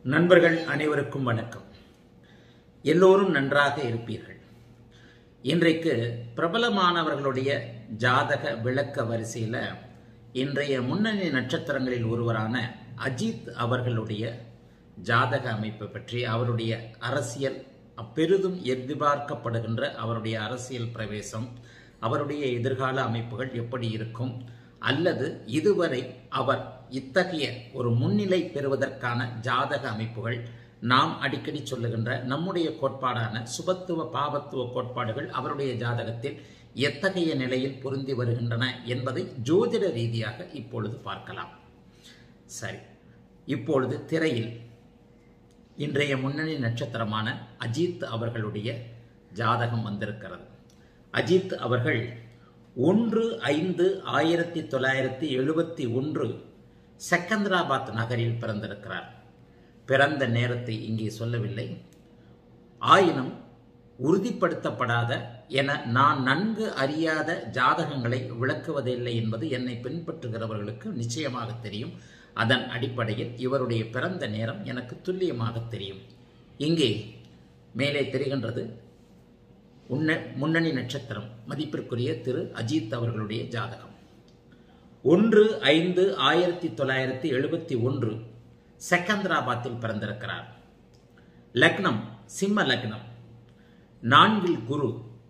நண்பர்கள் அனைவருக்கும் வணக்கம் எல்லோரும் நன்றாக இருப்பீர்கள் இன்றைக்கு பிரபலமானவர்களுடைய ஜாதக விளக்க வரிசையில் இன்றைய முன்னணி நட்சத்திரங்களில் ஒருவரான அஜித் அவர்களுடைய ஜாதக அமைப்பை பற்றி அவருடைய அரசியல் பெரிதும் எதிர்பார்க்கப்படுகின்ற அவருடைய அரசியல் பிரவேசம் அவருடைய எதிர்கால அமைப்புகள் எப்படி இருக்கும் அல்லது இதுவரை அவர் இத்தகைய ஒரு முன்னிலை பெறுவதற்கான ஜாதக அமைப்புகள் நாம் அடிக்கடி சொல்லுகின்ற நம்முடைய கோட்பாடான சுபத்துவ பாவத்துவ கோட்பாடுகள் அவருடைய ஜாதகத்தில் எத்தகைய நிலையில் பொருந்தி வருகின்றன என்பதை ஜோதிட ரீதியாக இப்பொழுது பார்க்கலாம் சரி இப்பொழுது திரையில் இன்றைய முன்னணி நட்சத்திரமான அஜித் அவர்களுடைய ஜாதகம் வந்திருக்கிறது அஜித் அவர்கள் ஒன்று ஐந்து ஆயிரத்தி தொள்ளாயிரத்தி எழுபத்தி ஒன்று செகந்திராபாத் நகரில் பிறந்திருக்கிறார் பிறந்த நேரத்தை இங்கே சொல்லவில்லை ஆயினும் உறுதிப்படுத்தப்படாத என நான் நன்கு அறியாத ஜாதகங்களை விளக்குவதில்லை என்பது என்னை பின்பற்றுகிறவர்களுக்கு நிச்சயமாக தெரியும் அதன் அடிப்படையில் இவருடைய பிறந்த நேரம் எனக்கு துல்லியமாக தெரியும் இங்கே மேலே தெரிகின்றது உன்ன முன்னணி நட்சத்திரம் மதிப்பிற்குரிய திரு அஜித் அவர்களுடைய ஜாதகம் ஒன்று ஐந்து ஆயிரத்தி தொள்ளாயிரத்தி எழுபத்தி ஒன்று செகந்திராபாத்தில் பிறந்திருக்கிறார் லக்னம் சிம்ம லக்னம் நான்கில் குரு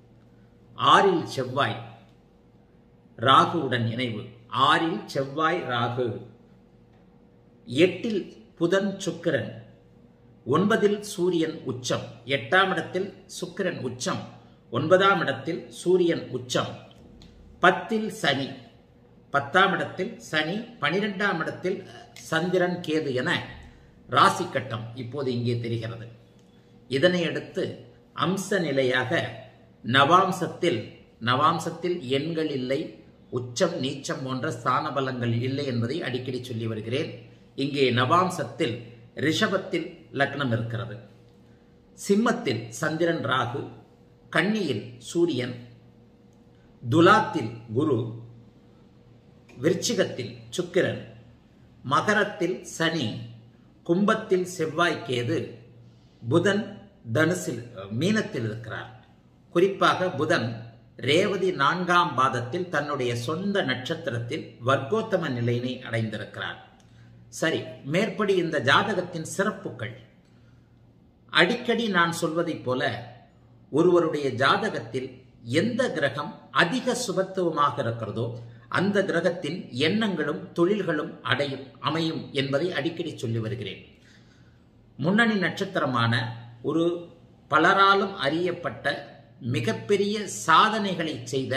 ஆறில் செவ்வாய் ராகுவுடன் இணைவு ஆறில் செவ்வாய் ராகு எட்டில் புதன் சுக்கிரன் ஒன்பதில் சூரியன் உச்சம் எட்டாம் இடத்தில் சுக்கிரன் உச்சம் ஒன்பதாம் இடத்தில் சூரியன் உச்சம் பத்தில் சனி பத்தாம் இடத்தில் சனி பனிரெண்டாம் இடத்தில் சந்திரன் கேது என ராசி கட்டம் இப்போது இங்கே தெரிகிறது இதனை அடுத்து அம்ச நிலையாக நவாம்சத்தில் நவாம்சத்தில் எண்கள் இல்லை உச்சம் நீச்சம் போன்ற ஸ்தான பலங்கள் இல்லை என்பதை அடிக்கடி சொல்லி வருகிறேன் இங்கே நவாம்சத்தில் ரிஷபத்தில் லக்னம் இருக்கிறது சிம்மத்தில் சந்திரன் ராகு கன்னியில் சூரியன் துலாத்தில் குரு விருச்சிகத்தில் சுக்கிரன் மகரத்தில் சனி கும்பத்தில் செவ்வாய் கேது புதன் தனுசில் மீனத்தில் இருக்கிறார் குறிப்பாக புதன் ரேவதி நான்காம் பாதத்தில் தன்னுடைய சொந்த நட்சத்திரத்தில் வர்க்கோத்தம நிலையினை அடைந்திருக்கிறார் சரி மேற்படி இந்த ஜாதகத்தின் சிறப்புகள் அடிக்கடி நான் சொல்வதைப் போல ஒருவருடைய ஜாதகத்தில் எந்த கிரகம் அதிக சுபத்துவமாக இருக்கிறதோ அந்த கிரகத்தின் எண்ணங்களும் தொழில்களும் அடையும் அமையும் என்பதை அடிக்கடி சொல்லி வருகிறேன் முன்னணி நட்சத்திரமான ஒரு பலராலும் அறியப்பட்ட மிகப்பெரிய சாதனைகளை செய்த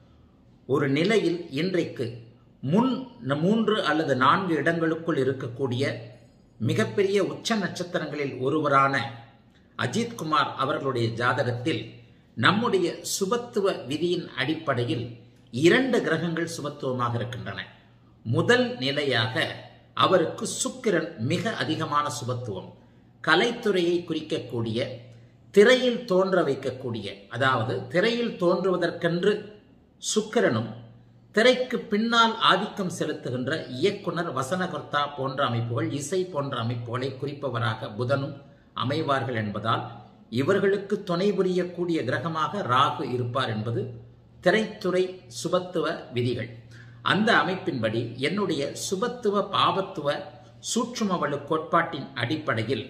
ஒரு நிலையில் இன்றைக்கு முன் மூன்று அல்லது நான்கு இடங்களுக்குள் இருக்கக்கூடிய மிகப்பெரிய உச்ச நட்சத்திரங்களில் ஒருவரான அஜித் குமார் அவர்களுடைய ஜாதகத்தில் நம்முடைய சுபத்துவ விதியின் அடிப்படையில் இரண்டு கிரகங்கள் சுபத்துவமாக இருக்கின்றன முதல் நிலையாக அவருக்கு சுக்கிரன் மிக அதிகமான சுபத்துவம் கலைத்துறையை குறிக்கக்கூடிய திரையில் தோன்ற வைக்கக்கூடிய அதாவது திரையில் தோன்றுவதற்கென்று சுக்கிரனும் திரைக்கு பின்னால் ஆதிக்கம் செலுத்துகின்ற இயக்குனர் வசனகர்த்தா போன்ற அமைப்புகள் இசை போன்ற அமைப்புகளை குறிப்பவராக புதனும் அமைவார்கள் என்பதால் இவர்களுக்கு துணை புரியக்கூடிய கிரகமாக ராகு இருப்பார் என்பது திரைத்துறை சுபத்துவ விதிகள் அந்த அமைப்பின்படி என்னுடைய சுபத்துவ பாவத்துவ சூட்சுமவளு கோட்பாட்டின் அடிப்படையில்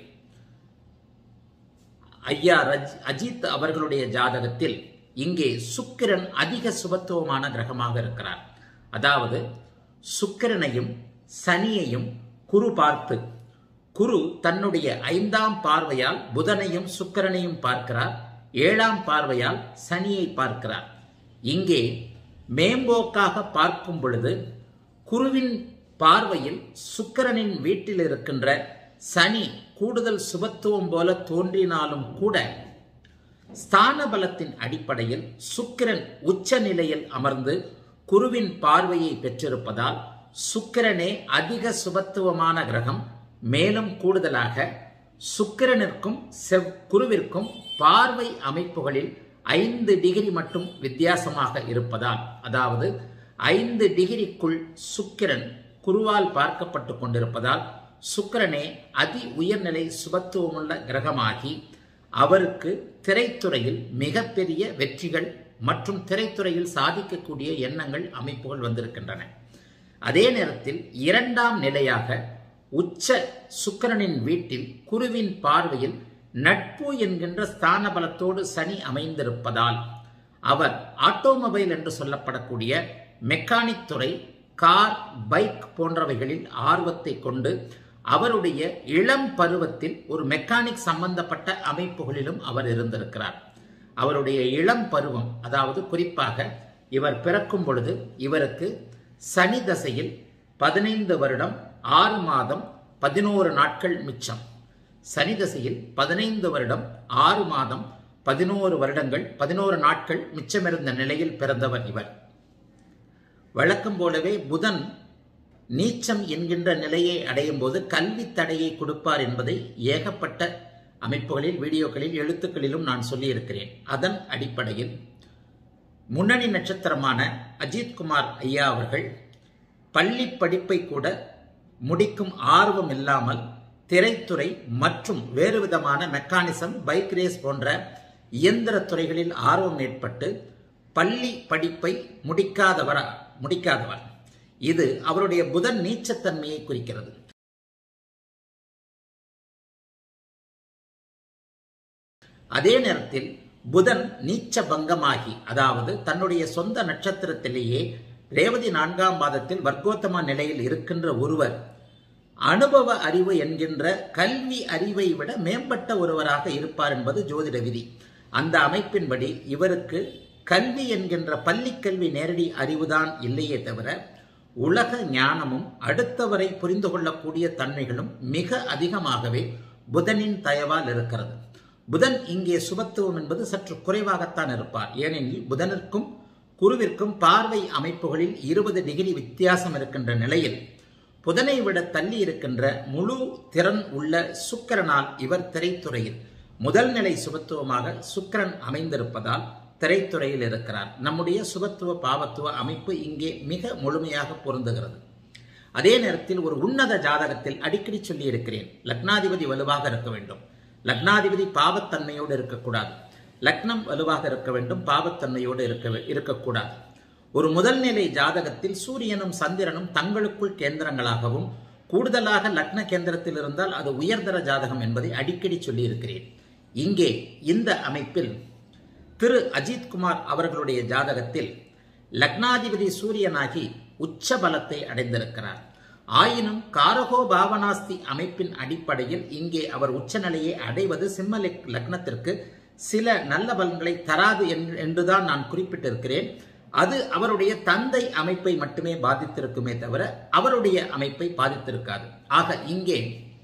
ஐயா ரஜ் அஜித் அவர்களுடைய ஜாதகத்தில் இங்கே சுக்கிரன் அதிக சுபத்துவமான கிரகமாக இருக்கிறார் அதாவது சுக்கிரனையும் சனியையும் குரு பார்த்து குரு தன்னுடைய ஐந்தாம் பார்வையால் புதனையும் சுக்கிரனையும் பார்க்கிறார் ஏழாம் பார்வையால் சனியை பார்க்கிறார் இங்கே மேம்போக்காக பார்க்கும் பொழுது குருவின் பார்வையில் சுக்கிரனின் வீட்டில் இருக்கின்ற சனி கூடுதல் சுபத்துவம் போல தோன்றினாலும் கூட ஸ்தான பலத்தின் அடிப்படையில் சுக்கிரன் உச்ச நிலையில் அமர்ந்து குருவின் பார்வையை பெற்றிருப்பதால் சுக்கிரனே அதிக சுபத்துவமான கிரகம் மேலும் கூடுதலாக சுக்கிரனிற்கும் செவ் குருவிற்கும் பார்வை அமைப்புகளில் ஐந்து டிகிரி மட்டும் வித்தியாசமாக இருப்பதால் அதாவது ஐந்து டிகிரிக்குள் சுக்கிரன் குருவால் பார்க்கப்பட்டு கொண்டிருப்பதால் சுக்கிரனே அதி உயர்நிலை சுபத்துவமுள்ள கிரகமாகி அவருக்கு திரைத்துறையில் மிகப்பெரிய வெற்றிகள் மற்றும் திரைத்துறையில் சாதிக்கக்கூடிய எண்ணங்கள் அமைப்புகள் வந்திருக்கின்றன அதே நேரத்தில் இரண்டாம் நிலையாக உச்ச சுக்கிரனின் வீட்டில் குருவின் பார்வையில் நட்பு என்கின்ற ஸ்தான பலத்தோடு சனி அமைந்திருப்பதால் அவர் ஆட்டோமொபைல் என்று சொல்லப்படக்கூடிய மெக்கானிக் துறை கார் பைக் போன்றவைகளில் ஆர்வத்தை கொண்டு அவருடைய இளம் பருவத்தில் ஒரு மெக்கானிக் சம்பந்தப்பட்ட அமைப்புகளிலும் அவர் இருந்திருக்கிறார் அவருடைய இளம் பருவம் அதாவது குறிப்பாக இவர் பிறக்கும் பொழுது இவருக்கு சனி தசையில் பதினைந்து வருடம் ஆறு மாதம் பதினோரு நாட்கள் மிச்சம் சனி தசையில் பதினைந்து வருடம் ஆறு மாதம் பதினோரு வருடங்கள் பதினோரு நாட்கள் மிச்சமிருந்த நிலையில் பிறந்தவர் இவர் வழக்கம் போலவே புதன் நீச்சம் என்கின்ற நிலையை அடையும் போது கல்வி தடையை கொடுப்பார் என்பதை ஏகப்பட்ட அமைப்புகளில் வீடியோக்களில் எழுத்துக்களிலும் நான் சொல்லியிருக்கிறேன் அதன் அடிப்படையில் முன்னணி நட்சத்திரமான அஜித் குமார் ஐயா அவர்கள் பள்ளி படிப்பை கூட முடிக்கும் ஆர்வம் இல்லாமல் திரைத்துறை மற்றும் வேறு விதமான மெக்கானிசம் பைக் ரேஸ் போன்ற இயந்திர துறைகளில் ஆர்வம் ஏற்பட்டு பள்ளி படிப்பை முடிக்காதவர் முடிக்காதவர் இது அவருடைய புதன் நீச்சத்தன்மையை குறிக்கிறது அதே நேரத்தில் புதன் நீச்ச பங்கமாகி அதாவது தன்னுடைய சொந்த நட்சத்திரத்திலேயே ரேவதி நான்காம் மாதத்தில் வர்க்கோத்தம நிலையில் இருக்கின்ற ஒருவர் அனுபவ அறிவு என்கின்ற கல்வி அறிவை விட மேம்பட்ட ஒருவராக இருப்பார் என்பது ஜோதிட விதி அந்த அமைப்பின்படி இவருக்கு கல்வி என்கின்ற பள்ளி கல்வி நேரடி அறிவுதான் இல்லையே தவிர உலக ஞானமும் அடுத்தவரை புரிந்து கொள்ளக்கூடிய தன்மைகளும் மிக அதிகமாகவே புதனின் தயவால் இருக்கிறது புதன் இங்கே சுபத்துவம் என்பது சற்று குறைவாகத்தான் இருப்பார் ஏனெனில் புதனிற்கும் குருவிற்கும் பார்வை அமைப்புகளில் இருபது டிகிரி வித்தியாசம் இருக்கின்ற நிலையில் புதனை விட தள்ளி இருக்கின்ற முழு திறன் உள்ள சுக்கிரனால் இவர் திரைத்துறையில் முதல் நிலை சுபத்துவமாக சுக்கிரன் அமைந்திருப்பதால் திரைத்துறையில் இருக்கிறார் நம்முடைய சுபத்துவ பாவத்துவ அமைப்பு இங்கே மிக முழுமையாக பொருந்துகிறது அதே நேரத்தில் ஒரு உன்னத ஜாதகத்தில் அடிக்கடி சொல்லி இருக்கிறேன் லக்னாதிபதி வலுவாக இருக்க வேண்டும் லக்னாதிபதி பாவத்தன்மையோடு இருக்கக்கூடாது லக்னம் வலுவாக இருக்க வேண்டும் பாவத்தன்மையோடு இருக்க இருக்கக்கூடாது ஒரு முதல் நிலை ஜாதகத்தில் சூரியனும் சந்திரனும் தங்களுக்குள் கேந்திரங்களாகவும் கூடுதலாக லக்ன கேந்திரத்தில் இருந்தால் அது உயர்தர ஜாதகம் என்பதை அடிக்கடி சொல்லி இருக்கிறேன் இங்கே இந்த அமைப்பில் திரு அஜித் குமார் அவர்களுடைய ஜாதகத்தில் லக்னாதிபதி சூரியனாகி உச்ச பலத்தை அடைந்திருக்கிறார் ஆயினும் காரகோ பாவனாஸ்தி அமைப்பின் அடிப்படையில் இங்கே அவர் உச்சநிலையை அடைவது சிம்ம லக்னத்திற்கு சில நல்ல பலன்களை தராது என்றுதான் நான் குறிப்பிட்டிருக்கிறேன் அது அவருடைய தந்தை அமைப்பை மட்டுமே பாதித்திருக்குமே தவிர அவருடைய அமைப்பை பாதித்திருக்காது ஆக இங்கே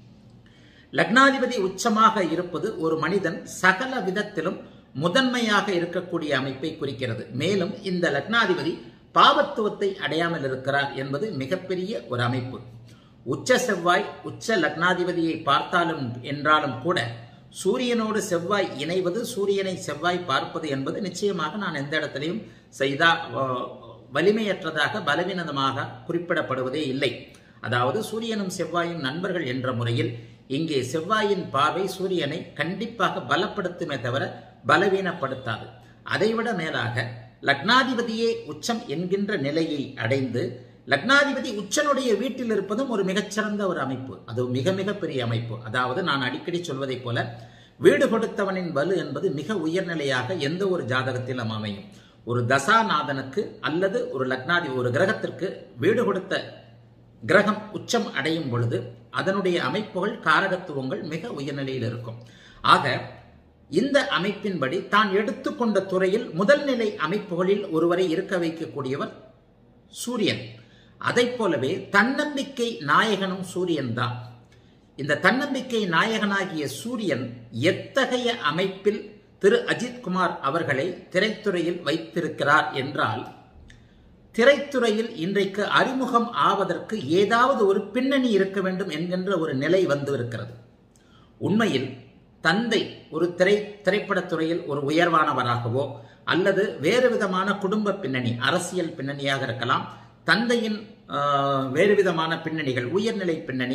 லக்னாதிபதி உச்சமாக இருப்பது ஒரு மனிதன் சகல விதத்திலும் முதன்மையாக இருக்கக்கூடிய அமைப்பை குறிக்கிறது மேலும் இந்த லக்னாதிபதி பாவத்துவத்தை அடையாமல் இருக்கிறார் என்பது மிகப்பெரிய ஒரு அமைப்பு உச்ச செவ்வாய் உச்ச லக்னாதிபதியை பார்த்தாலும் என்றாலும் கூட சூரியனோடு செவ்வாய் இணைவது சூரியனை செவ்வாய் பார்ப்பது என்பது நிச்சயமாக நான் எந்த இடத்திலையும் செய்தா வலிமையற்றதாக பலவீனமாக குறிப்பிடப்படுவதே இல்லை அதாவது சூரியனும் செவ்வாயும் நண்பர்கள் என்ற முறையில் இங்கே செவ்வாயின் பார்வை சூரியனை கண்டிப்பாக பலப்படுத்துமே தவிர பலவீனப்படுத்தாது அதைவிட மேலாக லக்னாதிபதியே உச்சம் என்கின்ற நிலையை அடைந்து லக்னாதிபதி உச்சனுடைய வீட்டில் இருப்பதும் ஒரு மிகச்சிறந்த ஒரு அமைப்பு அது மிக மிக பெரிய அமைப்பு அதாவது நான் அடிக்கடி சொல்வதைப் போல வீடு கொடுத்தவனின் வலு என்பது மிக உயர்நிலையாக எந்த ஒரு ஜாதகத்திலும் அமையும் ஒரு தசாநாதனுக்கு அல்லது ஒரு லக்னாதி ஒரு கிரகத்திற்கு வீடு கொடுத்த கிரகம் உச்சம் அடையும் பொழுது அதனுடைய அமைப்புகள் காரகத்துவங்கள் மிக உயர்நிலையில் இருக்கும் ஆக இந்த அமைப்பின்படி தான் எடுத்துக்கொண்ட துறையில் முதல் நிலை அமைப்புகளில் ஒருவரை இருக்க வைக்கக்கூடியவர் சூரியன் அதை போலவே தன்னம்பிக்கை நாயகனும் சூரியன் தான் இந்த தன்னம்பிக்கை நாயகனாகிய சூரியன் எத்தகைய அமைப்பில் திரு அஜித் குமார் அவர்களை திரைத்துறையில் வைத்திருக்கிறார் என்றால் திரைத்துறையில் இன்றைக்கு அறிமுகம் ஆவதற்கு ஏதாவது ஒரு பின்னணி இருக்க வேண்டும் என்கின்ற ஒரு நிலை வந்து இருக்கிறது உண்மையில் தந்தை ஒரு திரை திரைப்படத் துறையில் ஒரு உயர்வானவராகவோ அல்லது வேறு விதமான குடும்ப பின்னணி அரசியல் பின்னணியாக இருக்கலாம் தந்தையின் வேறு விதமான பின்னணிகள் உயர்நிலை பின்னணி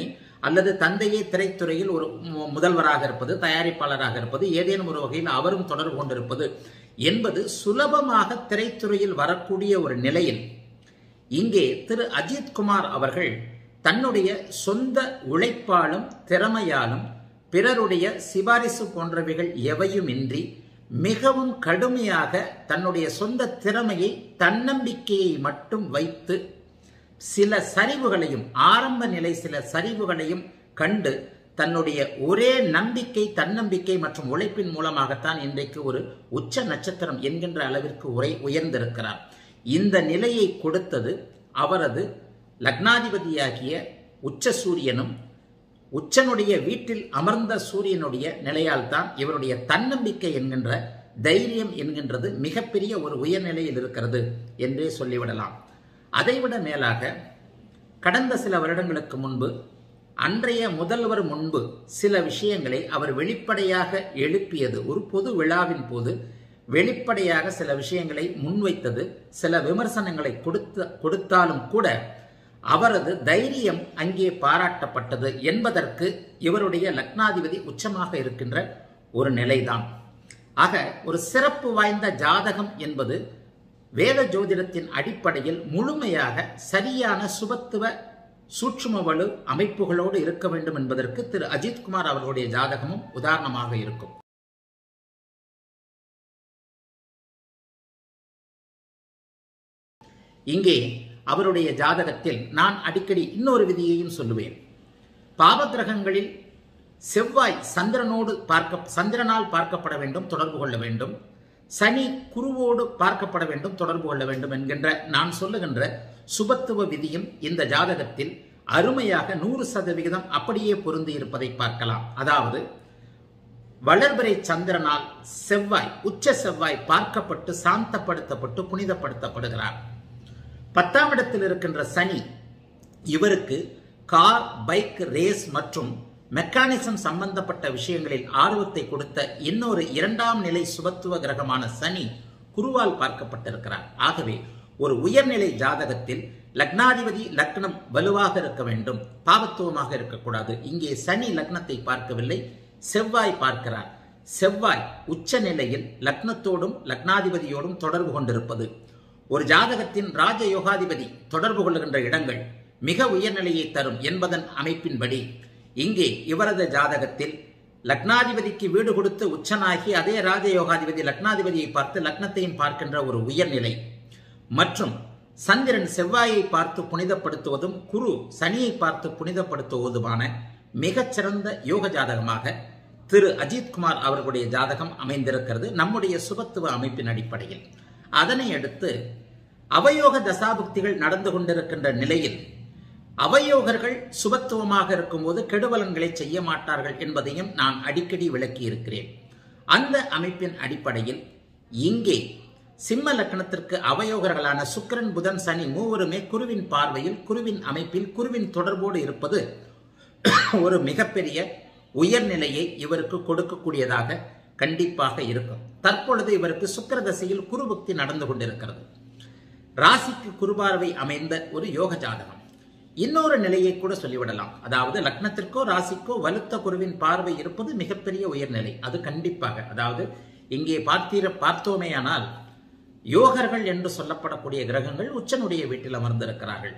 அல்லது தந்தையே திரைத்துறையில் ஒரு மு- முதல்வராக இருப்பது தயாரிப்பாளராக இருப்பது ஏதேனும் ஒரு வகையில் அவரும் தொடர்பு கொண்டிருப்பது என்பது சுலபமாக திரைத்துறையில் வரக்கூடிய ஒரு நிலையில் இங்கே திரு அஜித் குமார் அவர்கள் தன்னுடைய சொந்த உழைப்பாலும் திறமையாலும் பிறருடைய சிபாரிசு போன்றவைகள் எவையுமின்றி மிகவும் கடுமையாக தன்னுடைய சொந்த திறமையை தன்னம்பிக்கையை மட்டும் வைத்து சில சரிவுகளையும் ஆரம்ப நிலை சில சரிவுகளையும் கண்டு தன்னுடைய ஒரே நம்பிக்கை தன்னம்பிக்கை மற்றும் உழைப்பின் மூலமாகத்தான் இன்றைக்கு ஒரு உச்ச நட்சத்திரம் என்கின்ற அளவிற்கு உரை உயர்ந்திருக்கிறார் இந்த நிலையை கொடுத்தது அவரது லக்னாதிபதியாகிய உச்ச சூரியனும் உச்சனுடைய வீட்டில் அமர்ந்த சூரியனுடைய நிலையால் தான் இவருடைய தன்னம்பிக்கை என்கின்ற தைரியம் என்கின்றது மிகப்பெரிய ஒரு உயர்நிலையில் இருக்கிறது என்றே சொல்லிவிடலாம் அதைவிட மேலாக கடந்த சில வருடங்களுக்கு முன்பு அன்றைய முதல்வர் முன்பு சில விஷயங்களை அவர் வெளிப்படையாக எழுப்பியது ஒரு பொது விழாவின் போது வெளிப்படையாக சில விஷயங்களை முன்வைத்தது சில விமர்சனங்களை கொடுத்த கொடுத்தாலும் கூட அவரது தைரியம் அங்கே பாராட்டப்பட்டது என்பதற்கு இவருடைய லக்னாதிபதி உச்சமாக இருக்கின்ற ஒரு நிலைதான் ஆக ஒரு சிறப்பு வாய்ந்த ஜாதகம் என்பது வேத ஜோதிடத்தின் அடிப்படையில் முழுமையாக சரியான சுபத்துவ சூட்சும வலு அமைப்புகளோடு இருக்க வேண்டும் என்பதற்கு திரு அஜித்குமார் அவர்களுடைய ஜாதகமும் உதாரணமாக இருக்கும் இங்கே அவருடைய ஜாதகத்தில் நான் அடிக்கடி இன்னொரு விதியையும் சொல்லுவேன் பாவகிரகங்களில் செவ்வாய் சந்திரனோடு பார்க்க சந்திரனால் பார்க்கப்பட வேண்டும் தொடர்பு கொள்ள வேண்டும் சனி குருவோடு பார்க்கப்பட வேண்டும் தொடர்பு கொள்ள வேண்டும் என்கின்ற நான் சொல்லுகின்ற சுபத்துவ விதியும் இந்த ஜாதகத்தில் அருமையாக நூறு சதவிகிதம் அப்படியே பொருந்தி இருப்பதை பார்க்கலாம் அதாவது வளர்பிறை சந்திரனால் செவ்வாய் உச்ச செவ்வாய் பார்க்கப்பட்டு சாந்தப்படுத்தப்பட்டு புனிதப்படுத்தப்படுகிறார் பத்தாம் இடத்தில் இருக்கின்ற சனி இவருக்கு கார் பைக் ரேஸ் மற்றும் மெக்கானிசம் சம்பந்தப்பட்ட விஷயங்களில் ஆர்வத்தை கொடுத்த இன்னொரு இரண்டாம் நிலை சுபத்துவ கிரகமான சனி குருவால் பார்க்கப்பட்டிருக்கிறார் ஆகவே ஒரு உயர்நிலை ஜாதகத்தில் லக்னாதிபதி லக்னம் வலுவாக இருக்க வேண்டும் பாவத்துவமாக இருக்கக்கூடாது இங்கே சனி லக்னத்தை பார்க்கவில்லை செவ்வாய் பார்க்கிறார் செவ்வாய் உச்ச நிலையில் லக்னத்தோடும் லக்னாதிபதியோடும் தொடர்பு கொண்டிருப்பது ஒரு ஜாதகத்தின் ராஜ யோகாதிபதி தொடர்பு கொள்ளுகின்ற இடங்கள் மிக உயர்நிலையை தரும் என்பதன் அமைப்பின்படி இங்கே இவரது ஜாதகத்தில் லக்னாதிபதிக்கு வீடு கொடுத்து உச்சனாகி அதே ராஜயோகாதிபதி லக்னாதிபதியை பார்த்து லக்னத்தையும் பார்க்கின்ற ஒரு உயர்நிலை மற்றும் சந்திரன் செவ்வாயை பார்த்து புனிதப்படுத்துவதும் குரு சனியை பார்த்து புனிதப்படுத்துவதுமான மிகச்சிறந்த யோக ஜாதகமாக திரு அஜித்குமார் அவர்களுடைய ஜாதகம் அமைந்திருக்கிறது நம்முடைய சுபத்துவ அமைப்பின் அடிப்படையில் அதனை அடுத்து அவயோக தசாபுக்திகள் நடந்து கொண்டிருக்கின்ற நிலையில் அவயோகர்கள் சுபத்துவமாக இருக்கும்போது கெடுபலன்களை செய்ய மாட்டார்கள் என்பதையும் நான் அடிக்கடி விளக்கி இருக்கிறேன் அந்த அமைப்பின் அடிப்படையில் இங்கே சிம்ம லக்னத்திற்கு அவயோகர்களான சுக்கிரன் புதன் சனி மூவருமே குருவின் பார்வையில் குருவின் அமைப்பில் குருவின் தொடர்போடு இருப்பது ஒரு மிகப்பெரிய உயர்நிலையை இவருக்கு கொடுக்கக்கூடியதாக கண்டிப்பாக இருக்கும் தற்பொழுது இவருக்கு சுக்கிர தசையில் குருபக்தி நடந்து கொண்டிருக்கிறது ராசிக்கு குருபார்வை அமைந்த ஒரு யோக ஜாதகம் இன்னொரு நிலையை கூட சொல்லிவிடலாம் அதாவது லக்னத்திற்கோ ராசிக்கோ வலுத்த குருவின் பார்வை இருப்பது மிகப்பெரிய உயர்நிலை அது கண்டிப்பாக அதாவது இங்கே பார்த்தீர பார்த்தோமேயானால் யோகர்கள் என்று சொல்லப்படக்கூடிய கிரகங்கள் உச்சனுடைய வீட்டில் அமர்ந்திருக்கிறார்கள்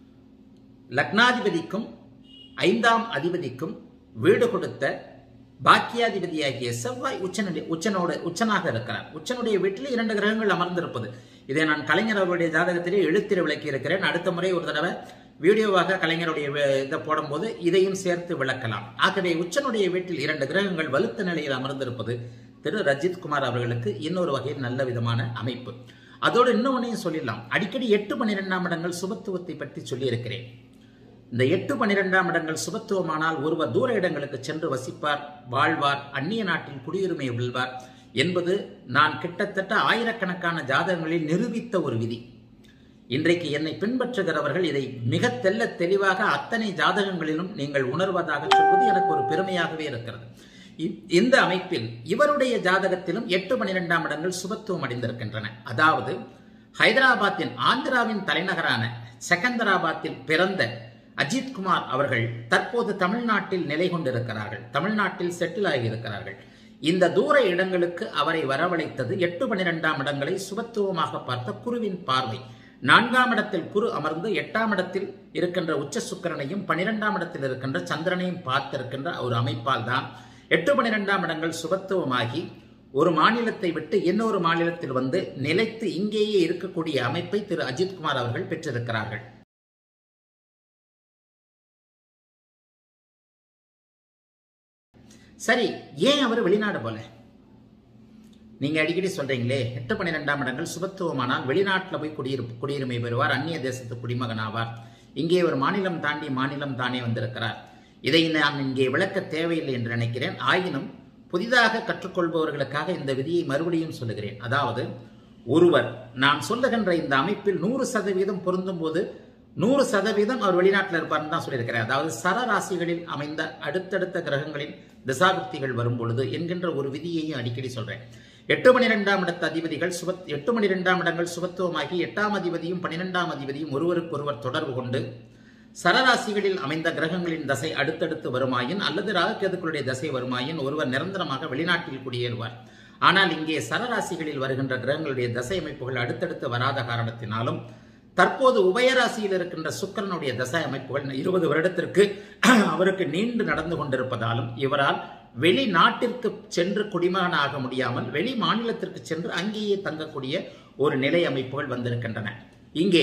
லக்னாதிபதிக்கும் ஐந்தாம் அதிபதிக்கும் வீடு கொடுத்த பாக்கியாதிபதியாகிய செவ்வாய் உச்சனுடைய உச்சனோட உச்சனாக இருக்கிறார் உச்சனுடைய வீட்டில் இரண்டு கிரகங்கள் அமர்ந்திருப்பது இதை நான் கலைஞர் அவருடைய ஜாதகத்திலே எழுத்திர விளக்கி இருக்கிறேன் அடுத்த முறை ஒரு தடவை வீடியோவாக கலைஞருடைய வே- இதை போடும்போது இதையும் சேர்த்து விளக்கலாம் ஆகவே உச்சனுடைய வீட்டில் இரண்டு கிரகங்கள் வலுத்த நிலையில் அமர்ந்திருப்பது திரு ரஜித் குமார் அவர்களுக்கு இன்னொரு வகையில் நல்ல விதமான அமைப்பு அதோடு இன்னொன்னையும் சொல்லிடலாம் அடிக்கடி எட்டு பன்னிரெண்டாம் இடங்கள் சுபத்துவத்தை பற்றி சொல்லியிருக்கிறேன் இந்த எட்டு பன்னிரெண்டாம் இடங்கள் சுபத்துவமானால் ஒருவர் தூர இடங்களுக்கு சென்று வசிப்பார் வாழ்வார் அந்நிய நாட்டில் குடியுரிமை வெல்வார் என்பது நான் கிட்டத்தட்ட ஆயிரக்கணக்கான ஜாதகங்களில் நிரூபித்த ஒரு விதி இன்றைக்கு என்னை பின்பற்றுகிறவர்கள் இதை மிக தெல்ல தெளிவாக அத்தனை ஜாதகங்களிலும் நீங்கள் உணர்வதாக சொல்வது எனக்கு ஒரு பெருமையாகவே இருக்கிறது இ- இந்த அமைப்பில் இவருடைய ஜாதகத்திலும் எட்டு பன்னிரெண்டாம் இடங்கள் சுபத்துவம் அடைந்திருக்கின்றன அதாவது ஹைதராபாத்தின் ஆந்திராவின் தலைநகரான செகந்தராபாத்தில் பிறந்த அஜித்குமார் அவர்கள் தற்போது தமிழ்நாட்டில் நிலை கொண்டிருக்கிறார்கள் தமிழ்நாட்டில் செட்டில் ஆகியிருக்கிறார்கள் இந்த தூர இடங்களுக்கு அவரை வரவழைத்தது எட்டு பனிரெண்டாம் இடங்களை சுபத்துவமாக பார்த்த குருவின் பார்வை நான்காம் இடத்தில் குரு அமர்ந்து எட்டாம் இடத்தில் இருக்கின்ற உச்ச சுக்கரனையும் பனிரெண்டாம் இடத்தில் இருக்கின்ற சந்திரனையும் பார்த்திருக்கின்ற ஒரு அமைப்பால் தான் எட்டு பனிரெண்டாம் இடங்கள் சுபத்துவமாகி ஒரு மாநிலத்தை விட்டு இன்னொரு மாநிலத்தில் வந்து நிலைத்து இங்கேயே இருக்கக்கூடிய அமைப்பை திரு அஜித்குமார் அவர்கள் பெற்றிருக்கிறார்கள் சரி ஏன் அவர் வெளிநாடு போல நீங்க அடிக்கடி சொல்றீங்களே எட்டு பன்னிரெண்டாம் இடங்கள் சுபத்துவமானால் வெளிநாட்டில் போய் குடியிரு குடியுரிமை பெறுவார் அந்நிய தேசத்து குடிமகன் ஆவார் இங்கே ஒரு மாநிலம் தாண்டி மாநிலம் தானே வந்திருக்கிறார் இதை நான் இங்கே விளக்க தேவையில்லை என்று நினைக்கிறேன் ஆயினும் புதிதாக கற்றுக்கொள்பவர்களுக்காக இந்த விதியை மறுபடியும் சொல்லுகிறேன் அதாவது ஒருவர் நான் சொல்லுகின்ற இந்த அமைப்பில் நூறு சதவீதம் பொருந்தும் போது நூறு சதவீதம் அவர் வெளிநாட்டில் இருப்பார்னு தான் சொல்லியிருக்கிறேன் அதாவது சரராசிகளில் அமைந்த அடுத்தடுத்த கிரகங்களின் திசாபக்திகள் வரும் பொழுது என்கின்ற ஒரு விதியையும் அடிக்கடி சொல்றேன் எட்டு பனிரெண்டாம் இடத்து அதிபதிகள் சுப எட்டு பனிரெண்டாம் இடங்கள் சுபத்துவமாகி எட்டாம் அதிபதியும் பனிரெண்டாம் அதிபதியும் ஒருவருக்கொருவர் தொடர்பு கொண்டு சரராசிகளில் அமைந்த கிரகங்களின் தசை அடுத்தடுத்து வருமாயின் அல்லது ராகுகேதுக்களுடைய தசை வருமாயின் ஒருவர் நிரந்தரமாக வெளிநாட்டில் குடியேறுவார் ஆனால் இங்கே சரராசிகளில் வருகின்ற கிரகங்களுடைய தசை அமைப்புகள் அடுத்தடுத்து வராத காரணத்தினாலும் தற்போது உபயராசியில் இருக்கின்ற சுக்கரனுடைய தசை அமைப்புகள் இருபது வருடத்திற்கு அவருக்கு நீண்டு நடந்து கொண்டிருப்பதாலும் இவரால் வெளிநாட்டிற்கு சென்று குடிமகன் ஆக முடியாமல் வெளி மாநிலத்திற்கு சென்று அங்கேயே தங்கக்கூடிய ஒரு நிலை அமைப்புகள் வந்திருக்கின்றன இங்கே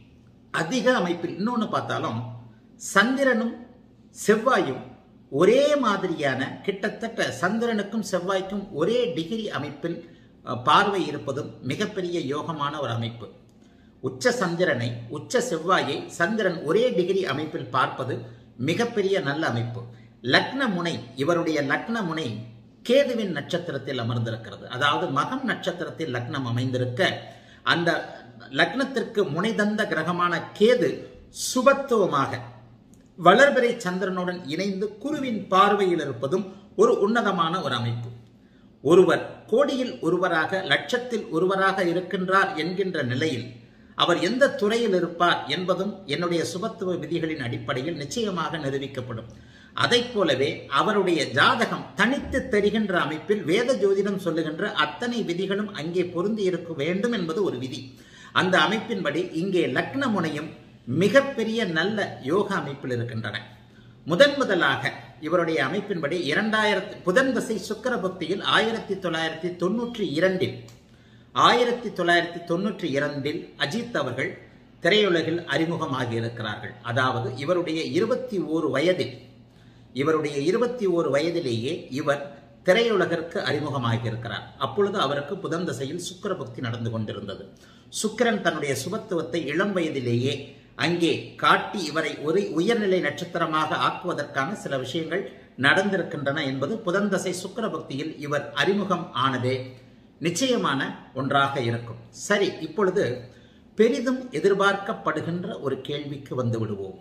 அதிக அமைப்பில் இன்னொன்று பார்த்தாலும் சந்திரனும் செவ்வாயும் ஒரே மாதிரியான கிட்டத்தட்ட சந்திரனுக்கும் செவ்வாய்க்கும் ஒரே டிகிரி அமைப்பில் பார்வை இருப்பதும் மிகப்பெரிய யோகமான ஒரு அமைப்பு உச்ச சந்திரனை உச்ச செவ்வாயை சந்திரன் ஒரே டிகிரி அமைப்பில் பார்ப்பது மிகப்பெரிய நல்ல அமைப்பு லக்ன முனை இவருடைய லக்ன முனை கேதுவின் நட்சத்திரத்தில் அமர்ந்திருக்கிறது அதாவது மகம் நட்சத்திரத்தில் லக்னம் அமைந்திருக்க அந்த லக்னத்திற்கு முனை தந்த கிரகமான கேது சுபத்துவமாக வளர்பிறை சந்திரனுடன் இணைந்து குருவின் பார்வையில் இருப்பதும் ஒரு உன்னதமான ஒரு அமைப்பு ஒருவர் கோடியில் ஒருவராக லட்சத்தில் ஒருவராக இருக்கின்றார் என்கின்ற நிலையில் அவர் எந்த துறையில் இருப்பார் என்பதும் என்னுடைய சுபத்துவ விதிகளின் அடிப்படையில் நிச்சயமாக நிரூபிக்கப்படும் அதை போலவே அவருடைய ஜாதகம் தனித்து தெரிகின்ற அமைப்பில் வேத ஜோதிடம் சொல்லுகின்ற அத்தனை விதிகளும் அங்கே பொருந்தி இருக்க வேண்டும் என்பது ஒரு விதி அந்த அமைப்பின்படி இங்கே லக்ன முனையும் மிகப்பெரிய நல்ல யோக அமைப்பில் இருக்கின்றன முதன் முதலாக இவருடைய அமைப்பின்படி இரண்டாயிரத்தி புதன் தசை சுக்கர பக்தியில் ஆயிரத்தி தொள்ளாயிரத்தி தொன்னூற்றி இரண்டில் ஆயிரத்தி தொள்ளாயிரத்தி தொன்னூற்றி இரண்டில் அஜித் அவர்கள் திரையுலகில் அறிமுகமாகி இருக்கிறார்கள் அதாவது இவருடைய இருபத்தி ஓரு வயதில் இவருடைய இருபத்தி ஓரு வயதிலேயே இவர் திரையுலகிற்கு அறிமுகமாகி இருக்கிறார் அப்பொழுது அவருக்கு புதன் தசையில் சுக்கர பக்தி நடந்து கொண்டிருந்தது சுக்கிரன் தன்னுடைய சுபத்துவத்தை இளம் வயதிலேயே அங்கே காட்டி இவரை ஒரு உயர்நிலை நட்சத்திரமாக ஆக்குவதற்கான சில விஷயங்கள் நடந்திருக்கின்றன என்பது புதன் தசை சுக்கர பக்தியில் இவர் அறிமுகம் ஆனதே நிச்சயமான ஒன்றாக இருக்கும் சரி இப்பொழுது பெரிதும் எதிர்பார்க்கப்படுகின்ற ஒரு கேள்விக்கு வந்து விடுவோம்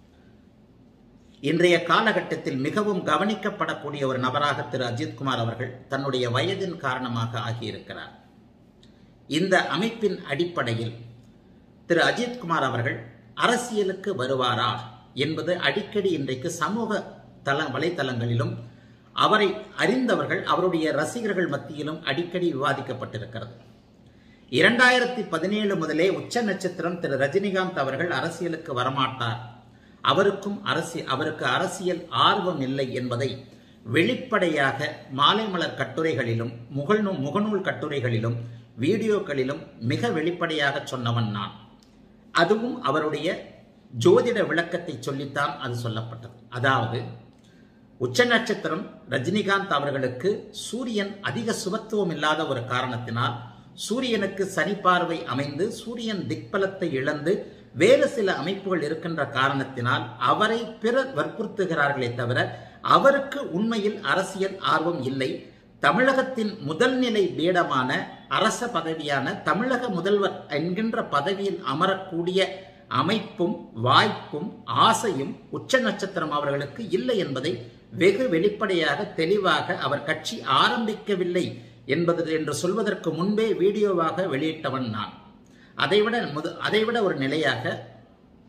இன்றைய காலகட்டத்தில் மிகவும் கவனிக்கப்படக்கூடிய ஒரு நபராக திரு அஜித்குமார் அவர்கள் தன்னுடைய வயதின் காரணமாக ஆகியிருக்கிறார் இந்த அமைப்பின் அடிப்படையில் திரு அஜித்குமார் அவர்கள் அரசியலுக்கு வருவாரா என்பது அடிக்கடி இன்றைக்கு சமூக தள வலைத்தளங்களிலும் அவரை அறிந்தவர்கள் அவருடைய ரசிகர்கள் மத்தியிலும் அடிக்கடி விவாதிக்கப்பட்டிருக்கிறது இரண்டாயிரத்தி பதினேழு முதலே உச்ச நட்சத்திரம் திரு ரஜினிகாந்த் அவர்கள் அரசியலுக்கு வரமாட்டார் அவருக்கும் அரசியல் அவருக்கு அரசியல் ஆர்வம் இல்லை என்பதை வெளிப்படையாக மாலை மலர் கட்டுரைகளிலும் முகநூ முகநூல் கட்டுரைகளிலும் வீடியோக்களிலும் மிக வெளிப்படையாக சொன்னவன் நான் அதுவும் அவருடைய ஜோதிட விளக்கத்தை சொல்லித்தான் அது சொல்லப்பட்டது அதாவது உச்ச நட்சத்திரம் ரஜினிகாந்த் அவர்களுக்கு சூரியன் அதிக சுபத்துவம் இல்லாத ஒரு காரணத்தினால் சூரியனுக்கு சனி பார்வை அமைந்து சூரியன் திக்பலத்தை இழந்து வேறு சில அமைப்புகள் இருக்கின்ற காரணத்தினால் அவரை பிறர் வற்புறுத்துகிறார்களே தவிர அவருக்கு உண்மையில் அரசியல் ஆர்வம் இல்லை தமிழகத்தின் முதல் நிலை பீடமான அரச பதவியான தமிழக முதல்வர் என்கின்ற பதவியில் அமரக்கூடிய அமைப்பும் வாய்ப்பும் ஆசையும் உச்ச நட்சத்திரம் அவர்களுக்கு இல்லை என்பதை வெகு வெளிப்படையாக தெளிவாக அவர் கட்சி ஆரம்பிக்கவில்லை என்பது என்று சொல்வதற்கு முன்பே வீடியோவாக வெளியிட்டவன் நான் அதைவிட முத அதைவிட ஒரு நிலையாக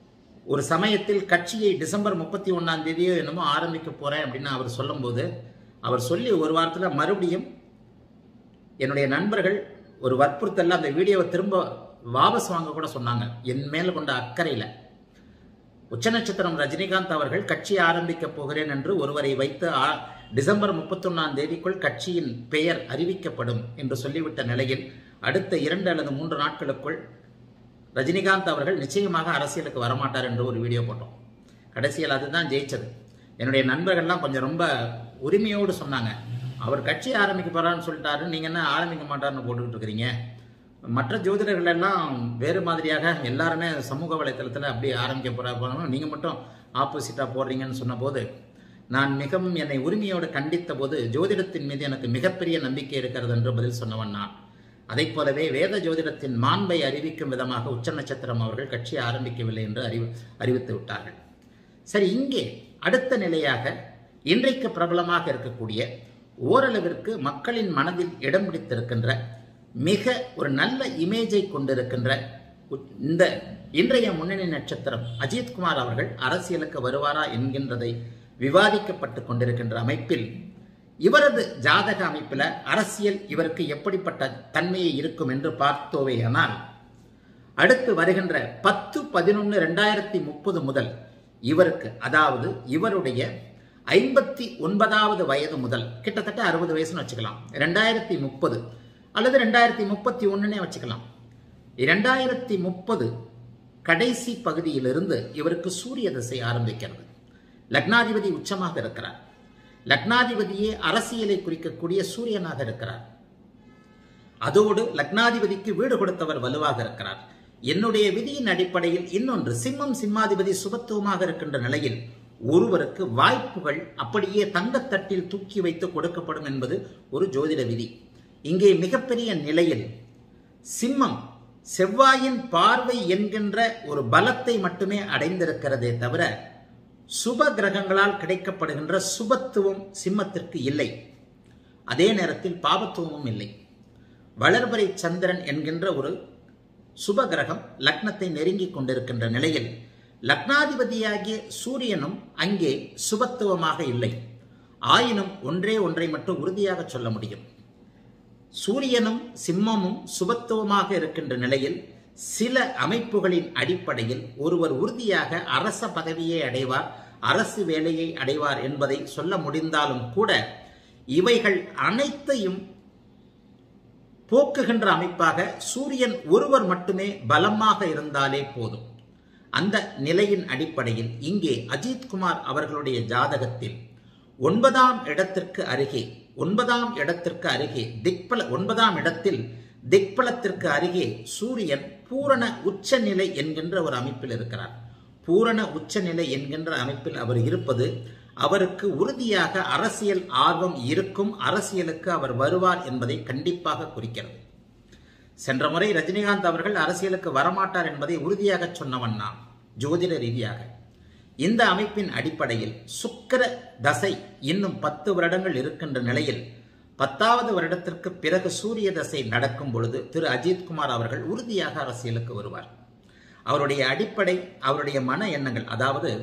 ஒரு சமயத்தில் கட்சியை டிசம்பர் முப்பத்தி ஒன்னாம் தேதியோ என்னமோ ஆரம்பிக்க போறேன் அப்படின்னு அவர் சொல்லும்போது அவர் சொல்லி ஒரு வாரத்தில் மறுபடியும் என்னுடைய நண்பர்கள் ஒரு வற்புறுத்தல்ல அந்த வீடியோவை திரும்ப வாபஸ் வாங்க கூட சொன்னாங்க என் மேல கொண்ட அக்கறையில் உச்ச நட்சத்திரம் ரஜினிகாந்த் அவர்கள் கட்சி ஆரம்பிக்க போகிறேன் என்று ஒருவரை வைத்து ஆ- டிசம்பர் முப்பத்தொன்னாம் தேதிக்குள் கட்சியின் பெயர் அறிவிக்கப்படும் என்று சொல்லிவிட்ட நிலையில் அடுத்த இரண்டு அல்லது மூன்று நாட்களுக்குள் ரஜினிகாந்த் அவர்கள் நிச்சயமாக அரசியலுக்கு வரமாட்டார் என்று ஒரு வீடியோ போட்டோம் கடைசியில் அதுதான் ஜெயிச்சது என்னுடைய நண்பர்கள்லாம் கொஞ்சம் ரொம்ப உரிமையோடு சொன்னாங்க அவர் கட்சி ஆரம்பிக்க போறான்னு சொல்லிட்டாரு நீங்க என்ன ஆரம்பிக்க மாட்டாருன்னு போட்டுக்கிட்டு இருக்கிறீங்க மற்ற ஜோதிடர்கள் எல்லாம் வேறு மாதிரியாக எல்லாருமே சமூக வலைத்தளத்தில் அப்படியே ஆரம்பிக்க போறா போறாங்க நீங்க மட்டும் ஆப்போசிட்டா போடுறீங்கன்னு சொன்னபோது நான் மிகவும் என்னை உரிமையோடு கண்டித்த போது ஜோதிடத்தின் மீது எனக்கு மிகப்பெரிய நம்பிக்கை இருக்கிறது என்று பதில் சொன்னவன் நான் அதைப் போலவே வேத ஜோதிடத்தின் மாண்பை அறிவிக்கும் விதமாக உச்ச நட்சத்திரம் அவர்கள் கட்சி ஆரம்பிக்கவில்லை என்று அறிவி அறிவித்து விட்டார்கள் சரி இங்கே அடுத்த நிலையாக இன்றைக்கு பிரபலமாக இருக்கக்கூடிய ஓரளவிற்கு மக்களின் மனதில் இடம் பிடித்திருக்கின்ற மிக ஒரு நல்ல இமேஜை கொண்டிருக்கின்ற உ- இந்த இன்றைய முன்னணி நட்சத்திரம் அஜித்குமார் அவர்கள் அரசியலுக்கு வருவாரா என்கின்றதை விவாதிக்கப்பட்டு கொண்டிருக்கின்ற அமைப்பில் இவரது ஜாதக அமைப்பில் அரசியல் இவருக்கு எப்படிப்பட்ட தன்மையை இருக்கும் என்று பார்த்தோவேயானால் அடுத்து வருகின்ற பத்து பதினொன்று ரெண்டாயிரத்தி முப்பது முதல் இவருக்கு அதாவது இவருடைய ஐம்பத்தி ஒன்பதாவது வயது முதல் கிட்டத்தட்ட அறுபது வயசுன்னு வச்சுக்கலாம் ரெண்டாயிரத்தி முப்பது அல்லது ரெண்டாயிரத்தி முப்பத்தி ஒன்றுனே வச்சுக்கலாம் இரண்டாயிரத்தி முப்பது கடைசி பகுதியிலிருந்து இவருக்கு சூரிய திசை ஆரம்பிக்கிறது லக்னாதிபதி உச்சமாக இருக்கிறார் லக்னாதிபதியே அரசியலை குறிக்கக்கூடிய சூரியனாக இருக்கிறார் அதோடு லக்னாதிபதிக்கு வீடு கொடுத்தவர் வலுவாக இருக்கிறார் என்னுடைய விதியின் அடிப்படையில் இன்னொன்று சிம்மம் சிம்மாதிபதி சுபத்துவமாக இருக்கின்ற நிலையில் ஒருவருக்கு வாய்ப்புகள் அப்படியே தங்கத்தட்டில் தூக்கி வைத்து கொடுக்கப்படும் என்பது ஒரு ஜோதிட விதி இங்கே மிகப்பெரிய நிலையில் சிம்மம் செவ்வாயின் பார்வை என்கின்ற ஒரு பலத்தை மட்டுமே அடைந்திருக்கிறதே தவிர சுப கிரகங்களால் கிடைக்கப்படுகின்ற சுபத்துவம் சிம்மத்திற்கு இல்லை அதே நேரத்தில் பாபத்துவமும் இல்லை வளர்பறை சந்திரன் என்கின்ற ஒரு சுப கிரகம் லக்னத்தை நெருங்கிக் கொண்டிருக்கின்ற நிலையில் லக்னாதிபதியாகிய சூரியனும் அங்கே சுபத்துவமாக இல்லை ஆயினும் ஒன்றே ஒன்றை மட்டும் உறுதியாக சொல்ல முடியும் சூரியனும் சிம்மமும் சுபத்துவமாக இருக்கின்ற நிலையில் சில அமைப்புகளின் அடிப்படையில் ஒருவர் உறுதியாக அரச பதவியை அடைவார் அரசு வேலையை அடைவார் என்பதை சொல்ல முடிந்தாலும் கூட இவைகள் அனைத்தையும் போக்குகின்ற அமைப்பாக சூரியன் ஒருவர் மட்டுமே பலமாக இருந்தாலே போதும் அந்த நிலையின் அடிப்படையில் இங்கே அஜித்குமார் அவர்களுடைய ஜாதகத்தில் ஒன்பதாம் இடத்திற்கு அருகே ஒன்பதாம் இடத்திற்கு அருகே திக்பல ஒன்பதாம் இடத்தில் திக்பலத்திற்கு அருகே சூரியன் பூரண உச்சநிலை என்கின்ற ஒரு அமைப்பில் இருக்கிறார் பூரண உச்சநிலை என்கின்ற அமைப்பில் அவர் இருப்பது அவருக்கு உறுதியாக அரசியல் ஆர்வம் இருக்கும் அரசியலுக்கு அவர் வருவார் என்பதை கண்டிப்பாக குறிக்கிறது சென்ற முறை ரஜினிகாந்த் அவர்கள் அரசியலுக்கு வரமாட்டார் என்பதை உறுதியாக சொன்னவன் நான் ஜோதிட ரீதியாக இந்த அமைப்பின் அடிப்படையில் சுக்கிர தசை இன்னும் பத்து வருடங்கள் இருக்கின்ற நிலையில் பத்தாவது வருடத்திற்கு பிறகு சூரிய தசை நடக்கும் பொழுது திரு அஜித்குமார் அவர்கள் உறுதியாக அரசியலுக்கு வருவார் அவருடைய அடிப்படை அவருடைய மன எண்ணங்கள் அதாவது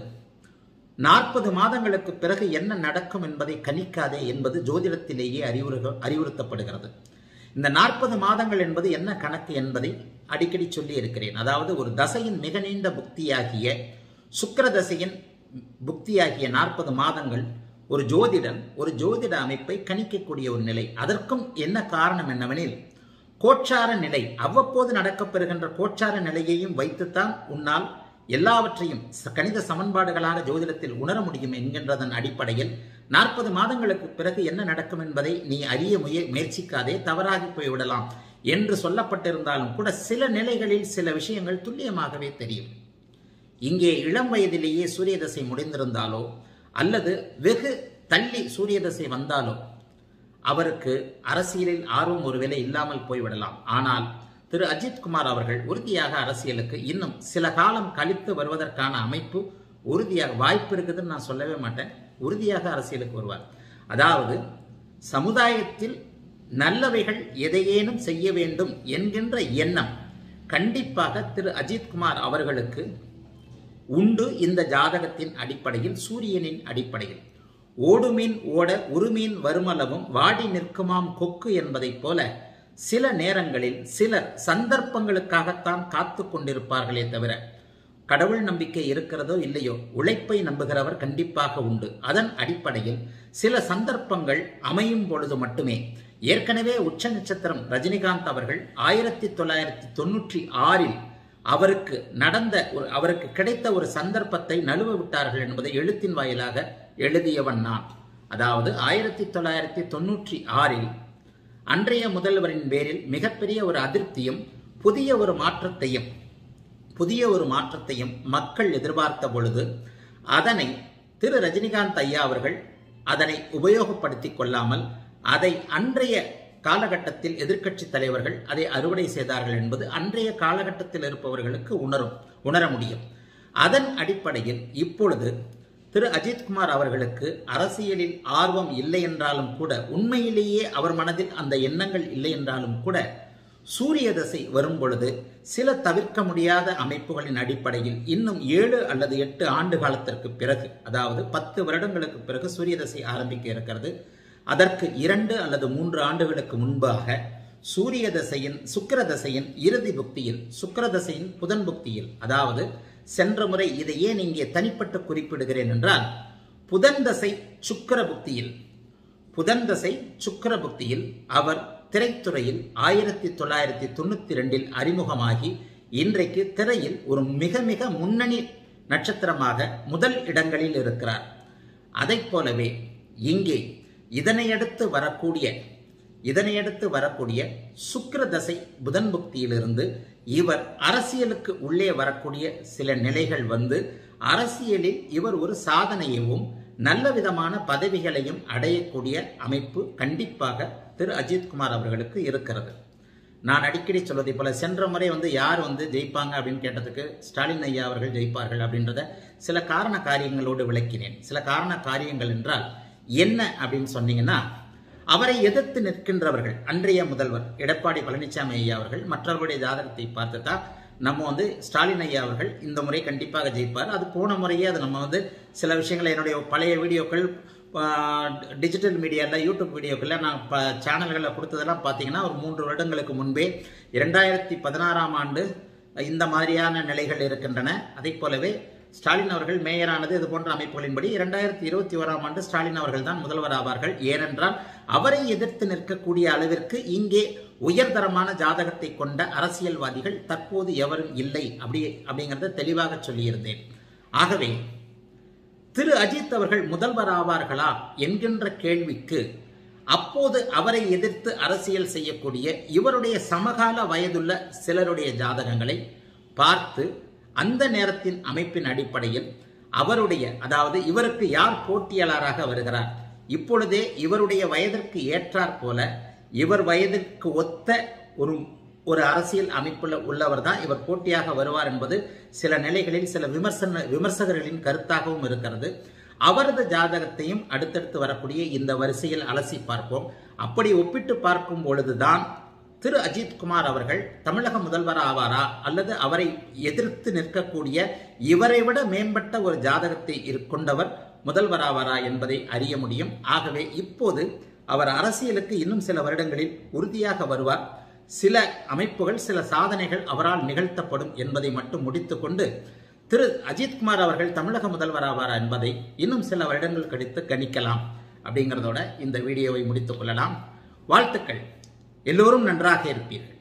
நாற்பது மாதங்களுக்கு பிறகு என்ன நடக்கும் என்பதை கணிக்காதே என்பது ஜோதிடத்திலேயே அறிவுறு அறிவுறுத்தப்படுகிறது இந்த நாற்பது மாதங்கள் என்பது என்ன கணக்கு என்பதை அடிக்கடி சொல்லி இருக்கிறேன் அதாவது ஒரு தசையின் மிக நீண்ட புக்தியாகிய சுக்கிர தசையின் புக்தியாகிய நாற்பது மாதங்கள் ஒரு ஜோதிடன் ஒரு ஜோதிட அமைப்பை கணிக்கக்கூடிய ஒரு நிலை அதற்கும் என்ன காரணம் என்னவெனில் கோச்சார நிலை அவ்வப்போது நடக்கப்பெறுகின்ற கோச்சார நிலையையும் வைத்துத்தான் உன்னால் எல்லாவற்றையும் ச- கணித சமன்பாடுகளாக ஜோதிடத்தில் உணர முடியும் என்கின்றதன் அடிப்படையில் நாற்பது மாதங்களுக்கு பிறகு என்ன நடக்கும் என்பதை நீ அறிய முய முயற்சிக்காதே தவறாகி போய்விடலாம் என்று சொல்லப்பட்டிருந்தாலும் கூட சில நிலைகளில் சில விஷயங்கள் துல்லியமாகவே தெரியும் இங்கே இளம் வயதிலேயே சூரிய தசை முடிந்திருந்தாலோ அல்லது வெகு தள்ளி சூரிய தசை வந்தாலோ அவருக்கு அரசியலில் ஆர்வம் ஒருவேளை இல்லாமல் போய்விடலாம் ஆனால் திரு அஜித்குமார் அவர்கள் உறுதியாக அரசியலுக்கு இன்னும் சில காலம் கழித்து வருவதற்கான அமைப்பு உறுதியாக வாய்ப்பு இருக்குதுன்னு நான் சொல்லவே மாட்டேன் உறுதியாக அரசியலுக்கு வருவார் அதாவது சமுதாயத்தில் நல்லவைகள் எதையேனும் செய்ய வேண்டும் என்கின்ற எண்ணம் கண்டிப்பாக திரு அஜித்குமார் அவர்களுக்கு உண்டு இந்த ஜாதகத்தின் அடிப்படையில் சூரியனின் அடிப்படையில் ஓடுமீன் ஓட உருமீன் வருமளவும் வாடி நிற்குமாம் கொக்கு என்பதைப் போல சில நேரங்களில் சிலர் சந்தர்ப்பங்களுக்காகத்தான் காத்து கொண்டிருப்பார்களே தவிர கடவுள் நம்பிக்கை இருக்கிறதோ இல்லையோ உழைப்பை நம்புகிறவர் கண்டிப்பாக உண்டு அதன் அடிப்படையில் சில சந்தர்ப்பங்கள் அமையும் பொழுது மட்டுமே ஏற்கனவே உச்ச நட்சத்திரம் ரஜினிகாந்த் அவர்கள் ஆயிரத்தி தொள்ளாயிரத்தி தொன்னூற்றி ஆறில் அவருக்கு நடந்த ஒரு அவருக்கு கிடைத்த ஒரு சந்தர்ப்பத்தை நழுவ விட்டார்கள் என்பதை எழுத்தின் வாயிலாக எழுதியவன் நான் அதாவது ஆயிரத்தி தொள்ளாயிரத்தி தொன்னூற்றி ஆறில் அன்றைய முதல்வரின் பேரில் மிகப்பெரிய ஒரு அதிருப்தியும் புதிய ஒரு மாற்றத்தையும் புதிய ஒரு மாற்றத்தையும் மக்கள் எதிர்பார்த்த பொழுது அதனை திரு ரஜினிகாந்த் ஐயா அவர்கள் அதனை உபயோகப்படுத்திக் கொள்ளாமல் அதை அன்றைய காலகட்டத்தில் எதிர்க்கட்சி தலைவர்கள் அதை அறுவடை செய்தார்கள் என்பது அன்றைய காலகட்டத்தில் இருப்பவர்களுக்கு உணரும் உணர முடியும் அதன் அடிப்படையில் இப்பொழுது திரு அஜித்குமார் அவர்களுக்கு அரசியலில் ஆர்வம் இல்லை என்றாலும் கூட உண்மையிலேயே அவர் மனதில் அந்த எண்ணங்கள் இல்லை என்றாலும் கூட சூரிய தசை வரும் பொழுது சில தவிர்க்க முடியாத அமைப்புகளின் அடிப்படையில் இன்னும் ஏழு அல்லது எட்டு ஆண்டு காலத்திற்கு பிறகு அதாவது பத்து வருடங்களுக்கு பிறகு சூரிய தசை ஆரம்பிக்க இருக்கிறது அதற்கு இரண்டு அல்லது மூன்று ஆண்டுகளுக்கு முன்பாக சூரிய தசையின் சுக்கிர தசையின் இறுதி புக்தியில் சுக்கிர தசையின் புதன் புக்தியில் அதாவது சென்ற முறை இதை ஏன் இங்கே தனிப்பட்டு குறிப்பிடுகிறேன் என்றால் புதன் தசை சுக்கிர புக்தியில் புதன் தசை சுக்கிர புக்தியில் அவர் திரைத்துறையில் ஆயிரத்தி தொள்ளாயிரத்தி தொண்ணூத்தி ரெண்டில் அறிமுகமாகி இன்றைக்கு திரையில் ஒரு மிக மிக முன்னணி நட்சத்திரமாக முதல் இடங்களில் இருக்கிறார் அதைப் போலவே இங்கே இதனையடுத்து வரக்கூடிய இதனையடுத்து வரக்கூடிய சுக்கிர தசை புதன் புக்தியிலிருந்து இவர் அரசியலுக்கு உள்ளே வரக்கூடிய சில நிலைகள் வந்து அரசியலில் இவர் ஒரு சாதனையவும் நல்ல விதமான பதவிகளையும் அடையக்கூடிய அமைப்பு கண்டிப்பாக திரு அஜித்குமார் அவர்களுக்கு இருக்கிறது நான் அடிக்கடி சொல்வதை போல சென்ற முறை வந்து யார் வந்து ஜெயிப்பாங்க அப்படின்னு கேட்டதுக்கு ஸ்டாலின் ஐயா அவர்கள் ஜெயிப்பார்கள் அப்படின்றத சில காரண காரியங்களோடு விளக்கினேன் சில காரண காரியங்கள் என்றால் என்ன அப்படின்னு சொன்னீங்கன்னா அவரை எதிர்த்து நிற்கின்றவர்கள் அன்றைய முதல்வர் எடப்பாடி பழனிசாமி ஐயா அவர்கள் மற்றவர்களுடைய ஜாதகத்தை பார்த்துட்டா நம்ம வந்து ஸ்டாலின் ஐயா அவர்கள் இந்த முறை கண்டிப்பாக ஜெயிப்பார் அது போன முறையே அது நம்ம வந்து சில விஷயங்களை என்னுடைய பழைய வீடியோக்கள் டிஜிட்டல் மீடியாவில் யூடியூப் வீடியோக்களில் நான் ப சேனல்களில் கொடுத்ததெல்லாம் பார்த்தீங்கன்னா ஒரு மூன்று வருடங்களுக்கு முன்பே இரண்டாயிரத்தி பதினாறாம் ஆண்டு இந்த மாதிரியான நிலைகள் இருக்கின்றன அதை போலவே ஸ்டாலின் அவர்கள் மேயரானது இது போன்ற அமைப்புகளின்படி இரண்டாயிரத்தி இருபத்தி ஓராம் ஆண்டு ஸ்டாலின் அவர்கள் தான் முதல்வர் ஆவார்கள் ஏனென்றால் அவரை எதிர்த்து நிற்கக்கூடிய அளவிற்கு இங்கே உயர்தரமான ஜாதகத்தை கொண்ட அரசியல்வாதிகள் தற்போது எவரும் இல்லை அப்படி அப்படிங்கிறத தெளிவாக சொல்லியிருந்தேன் ஆகவே திரு அஜித் அவர்கள் முதல்வர் ஆவார்களா என்கின்ற கேள்விக்கு அப்போது அவரை எதிர்த்து அரசியல் செய்யக்கூடிய இவருடைய சமகால வயதுள்ள சிலருடைய ஜாதகங்களை பார்த்து அந்த நேரத்தின் அமைப்பின் அடிப்படையில் அவருடைய அதாவது இவருக்கு யார் போட்டியாளராக வருகிறார் இப்பொழுதே இவருடைய வயதிற்கு ஏற்றாற் போல இவர் வயதிற்கு ஒத்த ஒரு ஒரு அரசியல் அமைப்புள்ள உள்ளவர் தான் இவர் போட்டியாக வருவார் என்பது சில நிலைகளில் சில விமர்சன விமர்சகர்களின் கருத்தாகவும் இருக்கிறது அவரது ஜாதகத்தையும் அடுத்தடுத்து வரக்கூடிய இந்த வரிசையில் அலசி பார்ப்போம் அப்படி ஒப்பிட்டு பார்க்கும் பொழுதுதான் திரு அஜித்குமார் அவர்கள் தமிழக முதல்வர் ஆவாரா அல்லது அவரை எதிர்த்து நிற்கக்கூடிய இவரை விட மேம்பட்ட ஒரு ஜாதகத்தை கொண்டவர் முதல்வர் ஆவாரா என்பதை அறிய முடியும் ஆகவே இப்போது அவர் அரசியலுக்கு இன்னும் சில வருடங்களில் உறுதியாக வருவார் சில அமைப்புகள் சில சாதனைகள் அவரால் நிகழ்த்தப்படும் என்பதை மட்டும் முடித்துக்கொண்டு திரு அஜித்குமார் அவர்கள் தமிழக முதல்வர் ஆவாரா என்பதை இன்னும் சில வருடங்கள் கழித்து கணிக்கலாம் அப்படிங்கிறதோட இந்த வீடியோவை முடித்துக் கொள்ளலாம் வாழ்த்துக்கள் எல்லோரும் நன்றாக இருப்பீர்கள்